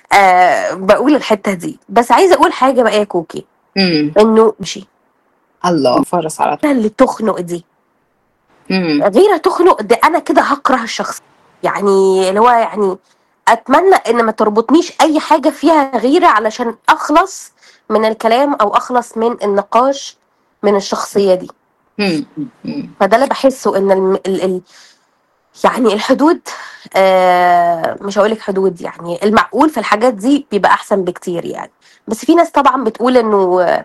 آه بقول الحته دي بس عايزه اقول حاجه بقى يا كوكي امم انه مشي الله فرس على طول اللي تخنق دي امم غيره تخنق ده انا كده هكره الشخص يعني اللي هو يعني اتمنى ان ما تربطنيش اي حاجه فيها غيره علشان اخلص من الكلام او اخلص من النقاش من الشخصيه دي امم أمم. فده اللي بحسه ان الم... ال... ال... يعني الحدود آه مش هقول لك حدود يعني المعقول في الحاجات دي بيبقى احسن بكتير يعني بس في ناس طبعا بتقول انه آه،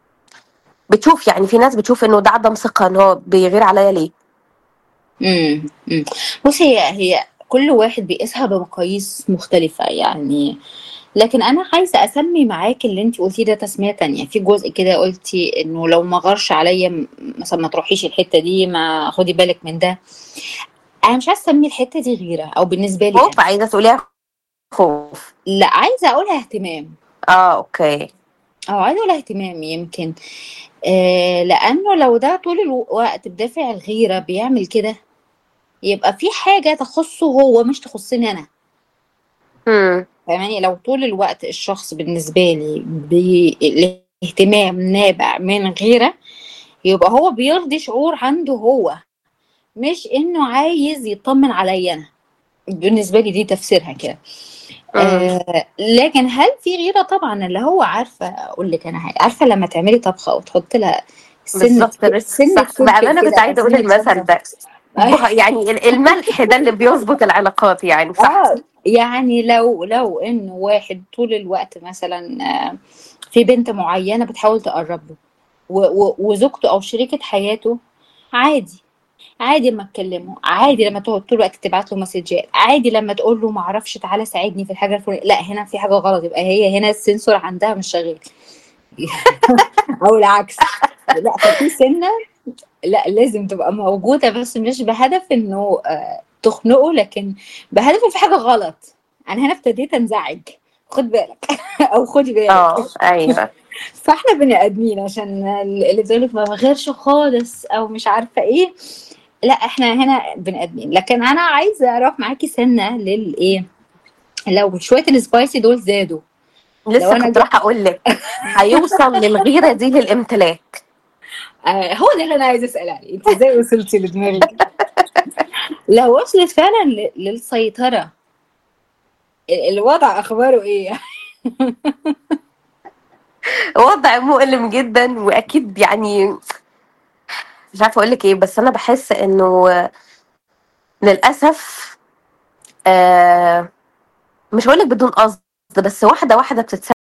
بتشوف يعني في ناس بتشوف انه ده عدم ثقه ان هو بيغير عليا ليه امم أمم. بصي هي هي كل واحد بيقيسها بمقاييس مختلفة يعني لكن أنا عايزة أسمي معاك اللي أنت قلتيه ده تسمية تانية في جزء كده قلتي إنه لو ما غرش عليا م- مثلا ما تروحيش الحتة دي ما خدي بالك من ده أنا مش عايزة أسمي الحتة دي غيرة أو بالنسبة لي أنا خوف عايزه تقوليها خوف لا عايزة أقولها اهتمام اه اوكي أو عايزة أقولها اهتمام يمكن آه لأنه لو ده طول الوقت بدافع الغيرة بيعمل كده يبقى في حاجة تخصه هو مش تخصني أنا امم فاهماني لو طول الوقت الشخص بالنسبة لي بي... الاهتمام نابع من غيره يبقى هو بيرضي شعور عنده هو مش انه عايز يطمن عليا انا بالنسبة لي دي تفسيرها كده امم آه لكن هل في غيرة طبعا اللي هو عارفة اقول لك انا حاجة عارفة لما تعملي طبخة وتحط لها سنة بالظبط ف- بس سنة صح فلفل بأمانة كنت كده أو عايزة أقول سنة المثل صلصة ده بها- يعني ال- الملح ده اللي بيظبط العلاقات يعني صح اه يعني لو لو انه واحد طول الوقت مثلا آه، في بنت معينة بتحاول تقرب له و- و- وزوجته او شريكة حياته عادي عادي لما تكلمه عادي لما تقعد طول الوقت تبعت له مسجات عادي لما تقول له ما اعرفش تعالى ساعدني في الحاجه الفلانيه لا هنا في حاجه غلط يبقى هي هنا السنسور عندها مش شغال او العكس لا ففي سنه لا لازم تبقى موجوده بس مش بهدف انه آه، تخنقه لكن بهدف إن في حاجه غلط انا هنا ابتديت انزعج خد بالك او خدي بالك اه ايوه فاحنا بني ادمين عشان اللي بيقول لك ما بغيرش خالص او مش عارفه ايه لا احنا هنا بني ادمين لكن انا عايزه اروح معاكي سنه للايه لو شويه السبايسي دول زادوا لو لسه انا كنت جبت راح اقول لك هيوصل للغيرة دي للامتلاك آه هو ده اللي انا عايزه اسال عليه انت ازاي وصلتي لدماغي كده؟ لو وصلت فعلا ل- للسيطره ال- الوضع اخباره ايه وضع مؤلم جدا واكيد يعني مش عارفه اقول لك ايه بس انا بحس انه للاسف آه مش هقول لك بدون قصد بس واحده واحده بتتسرق